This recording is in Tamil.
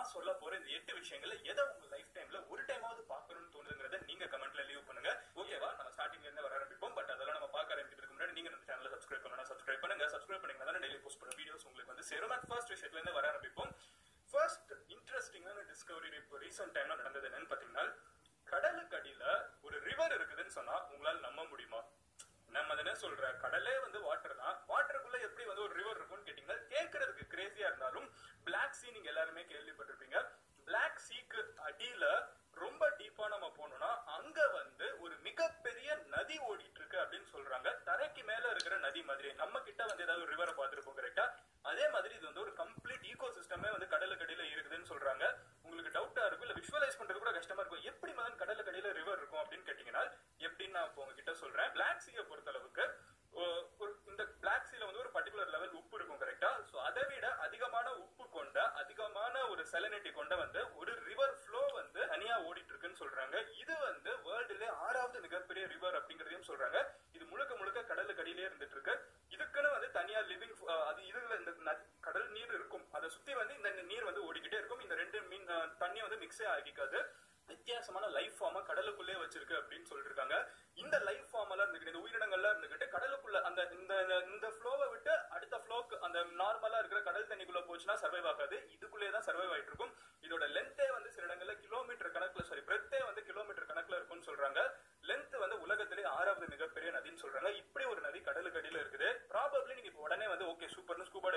நான் சொல்ல போற இந்த எட்டு விஷயங்கள்ல எதை உங்க லைஃப் டைம்ல ஒரு டைமாவது பார்க்கணும்னு தோணுதுங்கிறத நீங்க கமெண்ட்ல லீவ் பண்ணுங்க ஓகேவா நம்ம ஸ்டார்டிங்ல இருந்து வர ஆரம்பிப்போம் பட் அதெல்லாம் நம்ம பார்க்க ஆரம்பிக்கிறதுக்கு முன்னாடி நீங்க நம்ம சேனலை சப்ஸ்கிரைப் பண்ணணும் சப்ஸ்கிரைப் பண்ணுங்க சப்ஸ்கிரைப் பண்ணீங்கன்னா தான் டெய்லி போஸ்ட் பண்ண வீடியோஸ் உங்களுக்கு வந்து சேரும் அண்ட் ஃபர்ஸ்ட் விஷயத்துல இருந்து வர ஆரம்பிப்போம் ஃபர்ஸ்ட் இன்ட்ரெஸ்டிங்கான டிஸ்கவரி இப்போ ரீசெண்ட் டைம்ல நடந்தது என்னன்னு பாத்தீங்கன்னா கடலுக்கு அடியில ஒரு ரிவர் இருக்குதுன்னு சொன்னா உங்களால நம்ப முடியுமா நம்ம என்ன சொல்ற கடலே வந்து வாட்டர் தான் வாட்டருக்குள்ள எப்படி வந்து ஒரு ரிவர் இருக்கும்னு கேட்டீங்கன்னா கேட்கறதுக்கு கிரேசியா இருந்தாலும் பிளாக் சீ நீங்க எல்லாருமே கேள்விப்பட்டிருப்பீங்க பிளாக் சீக்கு அடியில ரொம்ப டீப்பா நம்ம போனோம்னா அங்க வந்து ஒரு மிகப்பெரிய நதி ஓடிட்டு இருக்கு அப்படின்னு சொல்றாங்க தரைக்கு மேல இருக்கிற நதி மாதிரி நம்ம கிட்ட வந்து ஏதாவது ஒரு ரிவரை பார்த்திருப்போம் கரெக்டா அதே மாதிரி இது வந்து ஒரு கம்ப்ளீட் ஈகோ சிஸ்டமே வந்து கடலுக்கு அடியில இருக்குதுன்னு சொல்றாங்க உங்களுக்கு டவுட்டா இருக்கும் இல்ல விஷுவலைஸ் பண்றது கூட கஷ்டமா இருக்கும் எப்படி மதன் கடலுக்கு அடியில ரிவர் இருக்கும் அப்படின்னு கேட்டீங்கன்னா எப்படின்னு நான் இப்போ உங்ககிட்ட சொல்றேன் பிளாக் சீயை பொறுத்த அளவுக்கு ஒ- ஒரு இந்த பிளாக் சீல வந்து ஒரு பர்டிகுலர் லெவல் உப்பு இருக்கும் கரெக்டா சோ அதை விட அதிகமான உப்பு கொண்ட அதிகமான ஒரு செலனிட்டி கொண்ட வந்து ஒரு ரிவர் ஃப்ளோ வந்து தனியா ஓடிட்டு இருக்குன்னு சொல்றாங்க இது வந்து வேர்ல்டுல ஆறாவது மிகப்பெரிய ரிவர் அப்படிங்கறதையும் சொல்றாங்க இது முழுக்க முழுக்க கடலுக்கு அடியிலே இருந்துட்டு இருக்கு இதுக்குன்னு வந்து தனியா லிவிங் அது இதுல இந்த ந- கடல் நீர் இருக்கும் அதை சுத்தி வந்து இந்த நீர் வந்து ஓடிக்கிட்டே இருக்கும் இந்த ரெண்டு மீன் அஹ், தண்ணி வந்து மிக்ஸே ஆகிக்காது வித்தியாசமான லைஃப் ஃபார்ம கடலுக்குள்ளே வச்சிருக்கு அப்படின்னு சொல்லிட்டு இருக்காங்க இந்த லைஃப் ஃபார்ம் எல்லாம் இருந்துகிட்டு இந்த உயிரினங்கள்லாம் இருந்துகிட்டு கடலுக்குள்ள அந்த இந்த இந்த ஃப்ளோவை விட்டு அடுத்த ஃப்ளோக்கு அந்த நார்மலா இருக்கிற கடல் தண்ணிக்குள்ள போச்சுன்னா சர்வைவ் ஆகாது இதுக்குள்ளே தான் சர்வைவ் ஆயிட்டு இருக்கும் இதோட லென்த்தே வந்து சில இடங்கள்ல கிலோமீட்டர் கணக்குல சாரி பிரெத்தே வந்து கிலோமீட்டர் கணக்குல இருக்கும்னு சொல்றாங்க லென்த் வந்து உலகத்திலே ஆறாவது மிகப்பெரிய நதின்னு சொல்றாங்க இப்படி ஒரு நதி கடலுக்கு அடியில இருக்குது ப்ராபப்ளி நீங்க இப்ப உடனே வந்து ஓகே சூப்பர்னு ஸ்கூபா